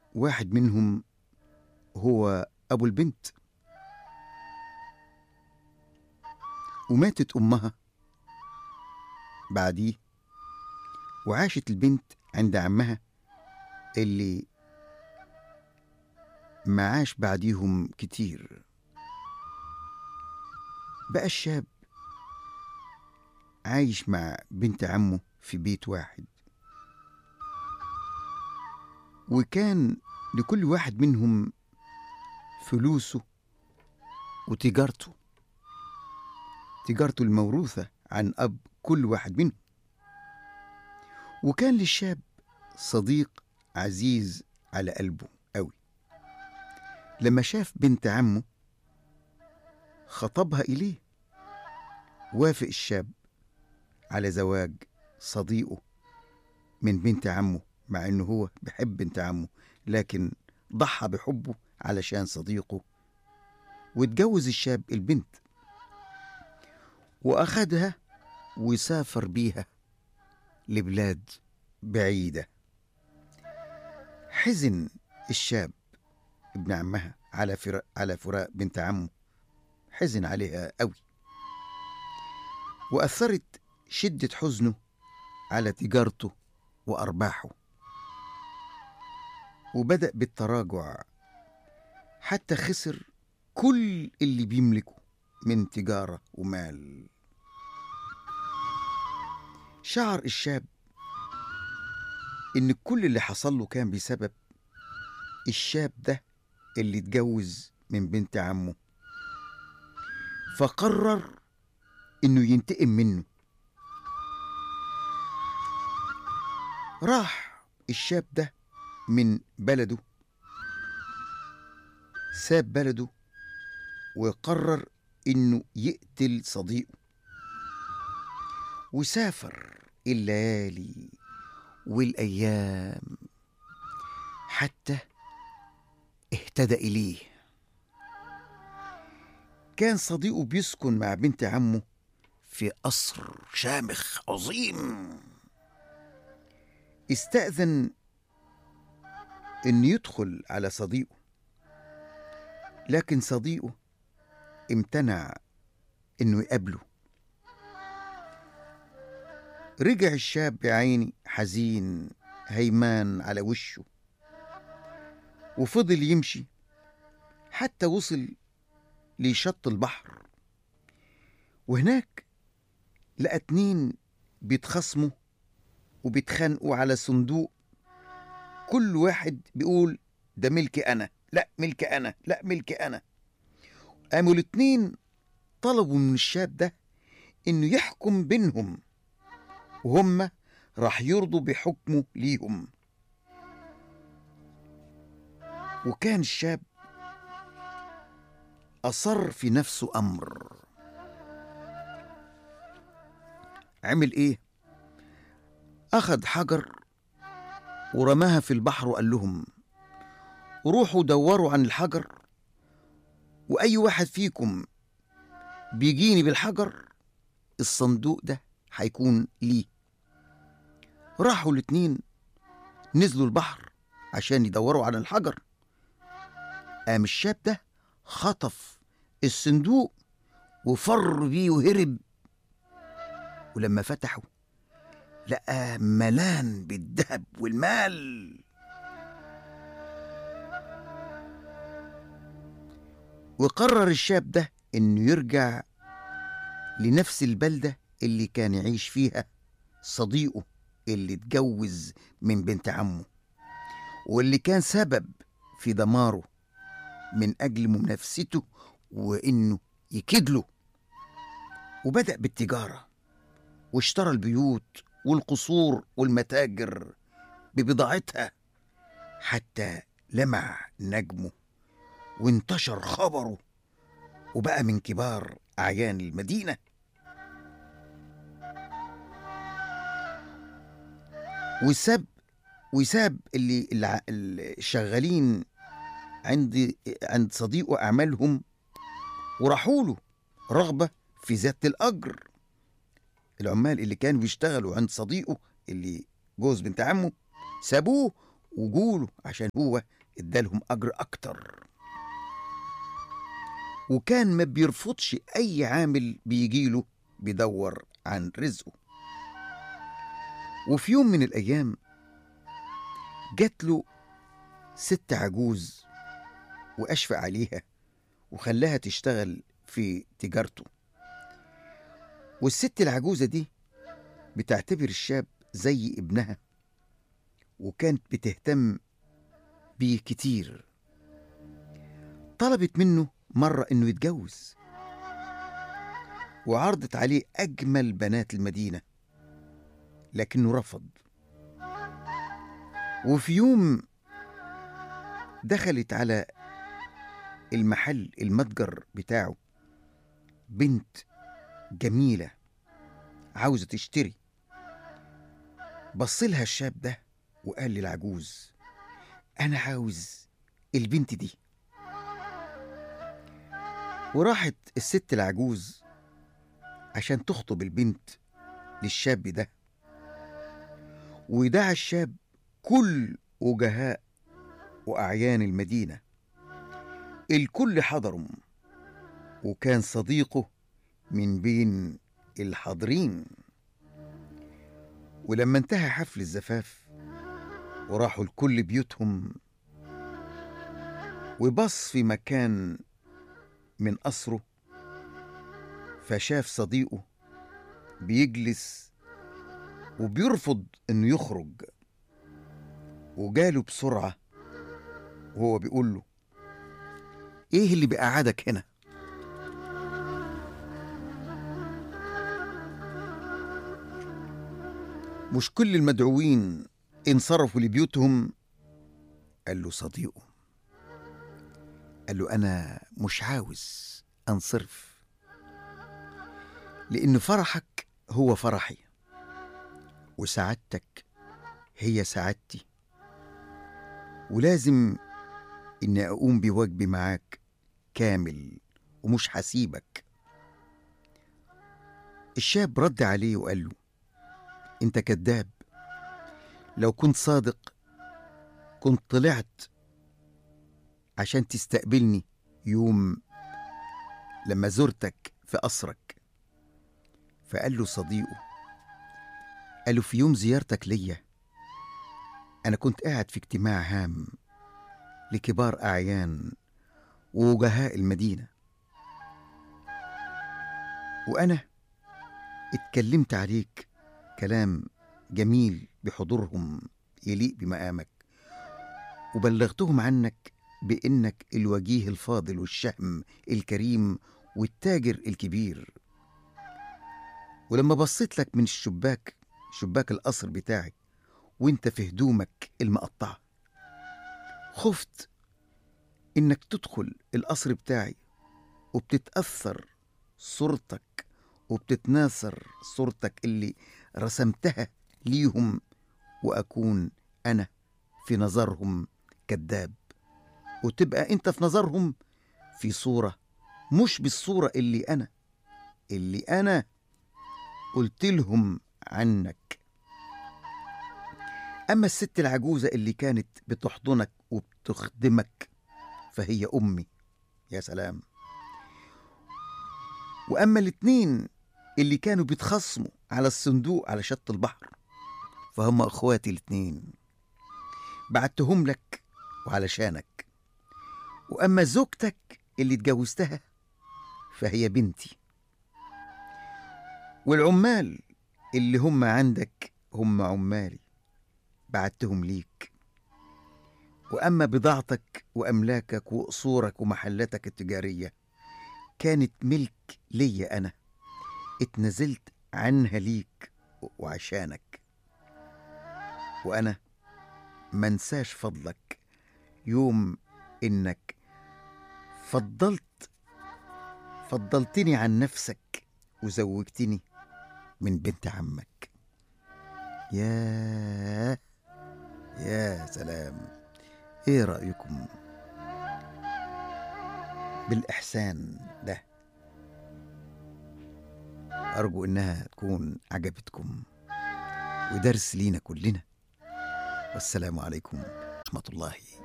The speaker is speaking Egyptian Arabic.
واحد منهم هو أبو البنت وماتت أمها بعديه وعاشت البنت عند عمها اللي ما عاش بعديهم كتير بقى الشاب عايش مع بنت عمه في بيت واحد وكان لكل واحد منهم فلوسه وتجارته تجارته الموروثة عن أب كل واحد منهم وكان للشاب صديق عزيز على قلبه أوي لما شاف بنت عمه خطبها إليه وافق الشاب على زواج صديقه من بنت عمه مع انه هو بيحب بنت عمه لكن ضحى بحبه علشان صديقه واتجوز الشاب البنت واخدها وسافر بيها لبلاد بعيدة حزن الشاب ابن عمها على فراق على فراق بنت عمه حزن عليها قوي وأثرت شدة حزنه على تجارته وأرباحه وبدأ بالتراجع حتى خسر كل اللي بيملكه من تجارة ومال شعر الشاب إن كل اللي حصل له كان بسبب الشاب ده اللي اتجوز من بنت عمه فقرر إنه ينتقم منه راح الشاب ده من بلده ساب بلده وقرر انه يقتل صديقه وسافر الليالي والايام حتى اهتدى اليه كان صديقه بيسكن مع بنت عمه في قصر شامخ عظيم استأذن إنه يدخل على صديقه لكن صديقه امتنع إنه يقابله رجع الشاب يا عيني حزين هيمان على وشه وفضل يمشي حتى وصل لشط البحر وهناك لقى اتنين بيتخاصموا وبيتخانقوا على صندوق كل واحد بيقول ده ملكي انا لا ملكي انا لا ملكي انا قاموا الاتنين طلبوا من الشاب ده انه يحكم بينهم وهم راح يرضوا بحكمه ليهم وكان الشاب أصر في نفسه أمر عمل إيه؟ أخذ حجر ورماها في البحر وقال لهم روحوا دوروا عن الحجر وأي واحد فيكم بيجيني بالحجر الصندوق ده هيكون ليه راحوا الاتنين نزلوا البحر عشان يدوروا على الحجر قام الشاب ده خطف الصندوق وفر بيه وهرب ولما فتحوا لقى ملان بالذهب والمال وقرر الشاب ده انه يرجع لنفس البلدة اللي كان يعيش فيها صديقه اللي اتجوز من بنت عمه واللي كان سبب في دماره من أجل منافسته وإنه يكيد وبدأ بالتجارة واشترى البيوت والقصور والمتاجر ببضاعتها حتى لمع نجمه وانتشر خبره وبقى من كبار أعيان المدينة وساب وساب اللي الع- الشغالين عند عند صديقه أعمالهم وراحوا له رغبة في زيادة الأجر العمال اللي كانوا بيشتغلوا عند صديقه اللي جوز بنت عمه سابوه وجوله عشان هو ادالهم أجر أكتر وكان ما بيرفضش أي عامل بيجيله بيدور عن رزقه وفي يوم من الأيام جات له ست عجوز وأشفق عليها وخلاها تشتغل في تجارته والست العجوزة دي بتعتبر الشاب زي ابنها وكانت بتهتم بيه كتير طلبت منه مرة إنه يتجوز وعرضت عليه أجمل بنات المدينة لكنه رفض وفي يوم دخلت على المحل المتجر بتاعه بنت جميلة عاوزة تشتري بصلها الشاب ده وقال للعجوز أنا عاوز البنت دي وراحت الست العجوز عشان تخطب البنت للشاب ده ودعا الشاب كل وجهاء وأعيان المدينة الكل حضروا وكان صديقه من بين الحاضرين ولما انتهى حفل الزفاف وراحوا الكل بيوتهم وبص في مكان من قصره فشاف صديقه بيجلس وبيرفض انه يخرج وجاله بسرعة وهو بيقول له ايه اللي بيقعدك هنا مش كل المدعوين انصرفوا لبيوتهم قال له صديقه قال له انا مش عاوز انصرف لان فرحك هو فرحي وسعادتك هي سعادتي ولازم اني اقوم بواجبي معاك كامل ومش هسيبك الشاب رد عليه وقال له انت كذاب لو كنت صادق كنت طلعت عشان تستقبلني يوم لما زرتك في قصرك فقال له صديقه قال له في يوم زيارتك ليا أنا كنت قاعد في اجتماع هام لكبار أعيان ووجهاء المدينة وأنا اتكلمت عليك كلام جميل بحضورهم يليق بمقامك وبلغتهم عنك بإنك الوجيه الفاضل والشهم الكريم والتاجر الكبير ولما بصيت لك من الشباك شباك القصر بتاعك وانت في هدومك المقطعة خفت انك تدخل القصر بتاعي وبتتأثر صورتك وبتتناثر صورتك اللي رسمتها ليهم وأكون أنا في نظرهم كذاب وتبقى أنت في نظرهم في صورة مش بالصورة اللي أنا اللي أنا قلت لهم عنك أما الست العجوزة اللي كانت بتحضنك وبتخدمك فهي أمي يا سلام وأما الاتنين اللي كانوا بيتخصموا على الصندوق على شط البحر فهم أخواتي الاتنين بعتهم لك وعلشانك وأما زوجتك اللي اتجوزتها فهي بنتي والعمال اللي هم عندك هم عمالي بعتهم ليك وأما بضاعتك وأملاكك وقصورك ومحلاتك التجارية كانت ملك ليا أنا اتنزلت عنها ليك وعشانك وأنا منساش فضلك يوم إنك فضلت فضلتني عن نفسك وزوجتني من بنت عمك ياه يا سلام ايه رأيكم بالإحسان ده أرجو إنها تكون عجبتكم ودرس لينا كلنا والسلام عليكم ورحمة الله